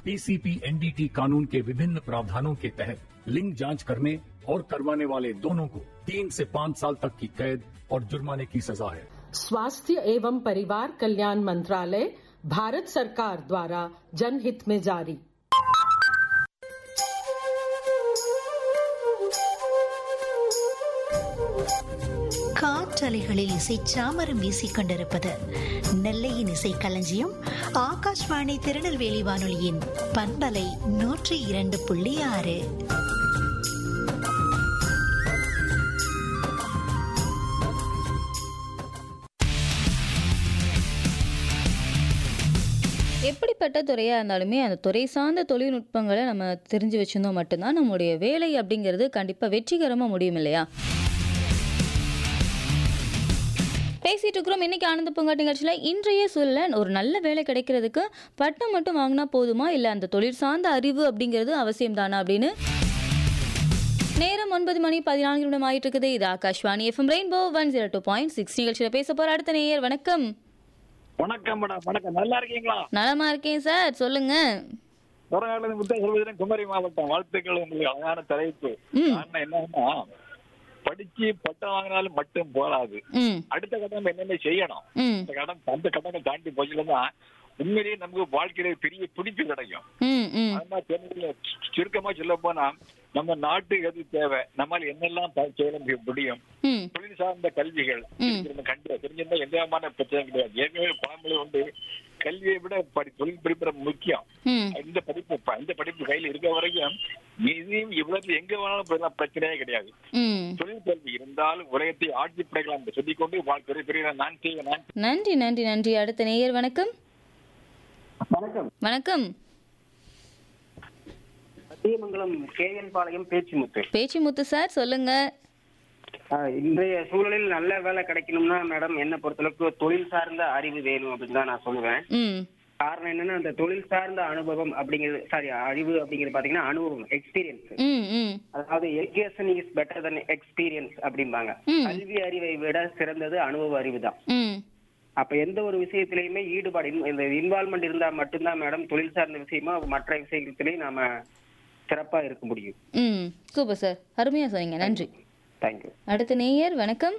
PCP NDT कानून के विभिन्न प्रावधानों के तहत लिंग जांच करने और करवाने वाले दोनों को तीन से पाँच साल तक की कैद और जुर्माने की सजा है स्वास्थ्य एवं परिवार कल्याण मंत्रालय भारत सरकार द्वारा जनहित में जारी காற்றலைகளில் இசை சாமரம் வீசிக் கொண்டிருப்பது நெல்லையின் இசை களஞ்சியம் ஆகாஷ்வாணி திருநெல்வேலி வானொலியின் பண்பலை நூற்றி இரண்டு புள்ளி ஆறு எப்படிப்பட்ட துறையாக இருந்தாலுமே அந்த துறை சார்ந்த தொழில்நுட்பங்களை நம்ம தெரிஞ்சு வச்சிருந்தோம் மட்டும்தான் நம்முடைய வேலை அப்படிங்கிறது கண்டிப்பாக வெற்றிகரமாக முடியும் இல்லையா பேசிட்டு இருக்கிறோம் இன்னைக்கு ஆனந்த பூங்காட்டு நிகழ்ச்சியில் இன்றைய சூழல ஒரு நல்ல வேலை கிடைக்கிறதுக்கு பட்டம் மட்டும் வாங்கினா போதுமா இல்லை அந்த தொழில் சார்ந்த அறிவு அப்படிங்கிறது அவசியம் தானா அப்படின்னு நேரம் ஒன்பது மணி பதினான்கு நிமிடம் ஆயிட்டு இருக்குது இது Akashvani FM rainbow one zero two point six நிகழ்ச்சியில் பேச போற அடுத்த நேயர் வணக்கம் வணக்கம் மேடம் வணக்கம் நல்லா இருக்கீங்களா நலமா இருக்கேன் சார் சொல்லுங்க உறவாளர் முத்த சொல்வதிலும் குமரி மாவட்டம் வாழ்த்துக்கள் உங்களுக்கு அழகான தலைப்பு ம். காரணம் என்னன்னா படிச்சு பட்டம் வாங்கினாலும் மட்டும் போராது ம் அடுத்த கட்டம் என்னென்ன செய்யணும் ம் அந்த கடன் அந்த கடனை தாண்டி போச்சுதான் உண்மையிலேயே நமக்கு வாழ்க்கையில பெரிய பிடிப்பு கிடைக்கும் ம் ம் அதனால தெரியல சுருக்கமா சொல்ல போனா நம்ம நாட்டுக்கு எது தேவை நம்மால் என்னெல்லாம் ப- செய்ய முடியும் ம் தொழில் சார்ந்த கல்விகள் ம். கண்டு தெரிஞ்சிருந்தா எந்த விதமான பிரச்சனை கிடையாது ஏற்கனவே பழமொழி உண்டு கல்வியை விட படி தொழில் படிப்பு ரொம்ப முக்கியம் ம் இந்த படிப்பு ப- இந்த படிப்பு கையில இருக்க வரைக்கும் இதையும் இவ்வளவு எங்க வேணாலும் போயிடலாம் பிரச்சனையே கிடையாது ம் தொழில் கல்வி இருந்தாலும் உலகத்தை ஆட்சி படைக்கலாம் என்று சொல்லிக்கொண்டு வாழ் பெரிய பெரிய நான் செய்வேன் நான் நன்றி நன்றி நன்றி அடுத்த நேயர் வணக்கம் வணக்கம் வணக்கம் சத்தியமங்கலம் கேஎன் பாளையம் பேச்சுமுத்து பேச்சிமுத்து சார் சொல்லுங்க ஆஹ் இன்றைய சூழலில் நல்ல வேலை கிடைக்கணும்னா மேடம் என்ன பொறுத்தளவுக்கு தொழில் சார்ந்த அறிவு வேணும் அப்படின்னு தான் நான் சொல்லுவேன் ம் காரணம் என்னன்னா அந்த தொழில் சார்ந்த அனுபவம் அப்படிங்கிறது சாரி அறிவு அப்படிங்கிறது பாத்தீங்கன்னா அனுபவம் எக்ஸ்பீரியன்ஸ் ம் ம் அதாவது education is better than experience அப்படிம்பாங்க ம். கல்வி அறிவை விட சிறந்தது அனுபவ அறிவு தான் ம் அப்ப எந்த ஒரு விஷயத்திலயுமே ஈடுபாடு in- இந்த இன்வால்மெண்ட் இருந்தா மட்டும்தான் மேடம் தொழில் சார்ந்த விஷயமா மற்ற விஷயத்திலையும் நாம சிறப்பா இருக்க முடியும் ம் சூப்பர் சார் அருமையாக சொன்னீங்க நன்றி தேங்க்யூ அடுத்த நேயர் வணக்கம்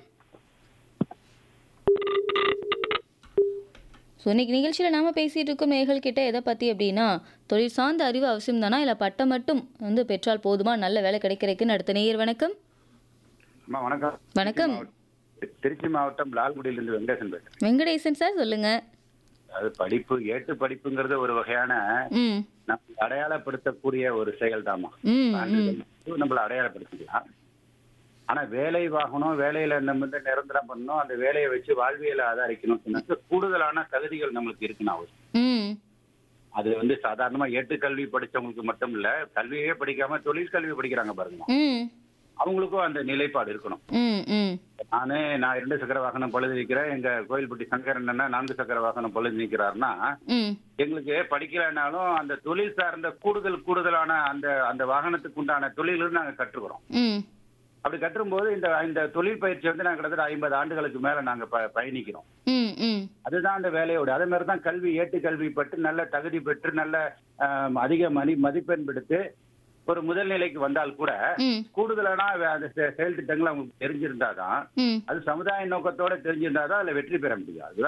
ஸோ இன்னைக்கு நிகழ்ச்சியில் நாம பேசிட்டு இருக்கும் நேயர்கள் கிட்ட எதை பற்றி அப்படின்னா தொழில் சார்ந்த அறிவு அவசியம் தானா இல்லை பட்டம் மட்டும் வந்து பெற்றால் போதுமா நல்ல வேலை கிடைக்கிறதுக்குன்னு அடுத்த நேயர் வணக்கம் அம்மா வணக்கம் வணக்கம் திருச்சி மாவட்டம் லால்குடியிலிருந்து வெங்கடேசன் பேசுறேன் வெங்கடேசன் சார் சொல்லுங்க அது படிப்பு ஏட்டு படிப்புங்கிறது ஒரு வகையான ம் நம்ம அடையாளப்படுத்தக்கூடிய ஒரு செயல் தாமா ம் ம் நம்மள அடையாளப்படுத்திக்கலாம் ஆனா வேலை வாங்கணும் வேலையில நம்ம வந்து நிரந்தரம் பண்ணணும் அந்த வேலையை வச்சு வாழ்வியலை ஆதரிக்கணும் சொன்னாக்க கூடுதலான தகுதிகள் நம்மளுக்கு இருக்குன்னு அவசியம் ம் அது வந்து சாதாரணமா ஏட்டுக்கல்வி படிச்சவங்களுக்கு மட்டும் இல்ல கல்வியே படிக்காம தொழிற்கல்வி படிக்கிறாங்க பாருங்க ம் அவங்களுக்கும் அந்த நிலைப்பாடு இருக்கணும் ம் ம் நானே நான் இரண்டு சக்கர வாகனம் பழுது நிற்கிறேன் எங்க கோயில்பட்டி சங்கரன் அண்ணா நான்கு சக்கர வாகனம் பழுது நிற்கிறாருன்னா ம் எங்களுக்கு படிக்கலைனாலும் அந்த தொழில் சார்ந்த கூடுதல் கூடுதலான அந்த அந்த வாகனத்துக்கு உண்டான தொழிலும் நாங்க கற்றுக்கிறோம் ம் அப்படி கற்றும்போது இந்த இந்த தொழில் பயிற்சி வந்து நாங்க கிட்டத்தட்ட ஐம்பது ஆண்டுகளுக்கு மேல நாங்க ப- பயணிக்கிறோம் ம் ம் அதுதான் அந்த வேலையோட அதே மாதிரி தான் கல்வி ஏட்டு கல்வி பெற்று நல்ல தகுதி பெற்று நல்ல ஆம், அதிக மதி மதிப்பெண் எடுத்து ஒரு முதல் நிலைக்கு வந்தால் கூட ம் கூடுதலான வே- அந்த செ- செயல் திட்டங்கள் அவங்களுக்கு தெரிஞ்சிருந்தாதான் ம் அது சமுதாய நோக்கத்தோட தெரிஞ்சிருந்தாதான் அதுல வெற்றி பெற முடியும் அதுதான்